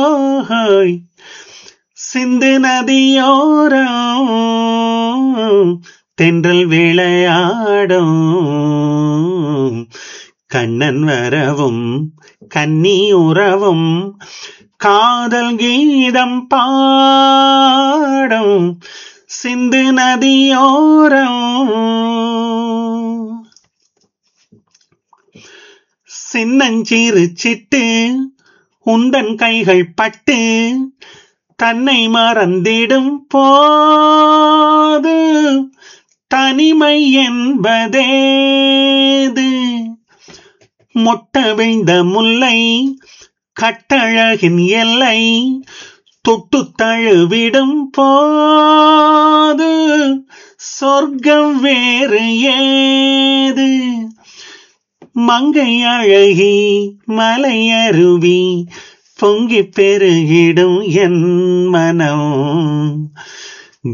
சிந்து நதியோரம் தென்றல் விளையாடும் கண்ணன் வரவும் கன்னி உறவும் காதல் கீதம் பாடும் சிந்து நதியோரம் சின்னஞ்சிறு சிட்டு உந்தன் கைகள் பட்டு தன்னை மறந்திடும் போது தனிமை என்பதேது மொட்ட வைந்த முல்லை கட்டழகின் எல்லை தொட்டு தழுவிடும் போது சொர்க்கம் வேறு ஏது மங்கை அழகி மலை அருவி பொங்கி பெருகிடும் என் மனம்